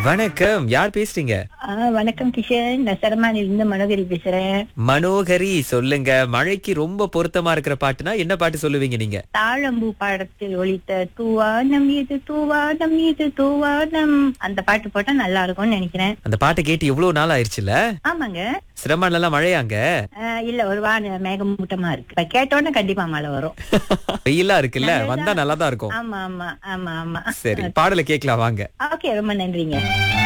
வணக்கம் யார் பேசுறீங்க ஆ, வணக்கம் கிஷன் நான் சரமானில இருந்து மனோகரி பேசுறேன் மனோகரி சொல்லுங்க மழைக்கு ரொம்ப பொருத்தமா இருக்கிற பாட்டுனா என்ன பாட்டு சொல்லுவீங்க நீங்க தாழம்பூ பாடத்தில் ஒலித்த தூவானம் இது தூவானம் இது தூவானம் அந்த பாட்டு போட்டா நல்லா இருக்கும்னு நினைக்கிறேன் அந்த பாட்டை கேட்டு எவ்வளவு நாள் ஆயிருச்சுல ஆமாங்க சிரமம் எல்லாம் மழையாங்க ஆ, இல்ல ஒரு வான மேகமூட்டமா இருக்கு இப்ப கேட்டோன்னே கண்டிப்பா மழை வரும் வெயிலா இருக்குல்ல வந்தா நல்லா தான் இருக்கும் ஆமா ஆமா ஆமா ஆமா சரி பாடலை கேட்கலாம் வாங்க ஓகே ரொம்ப நன்றிங்க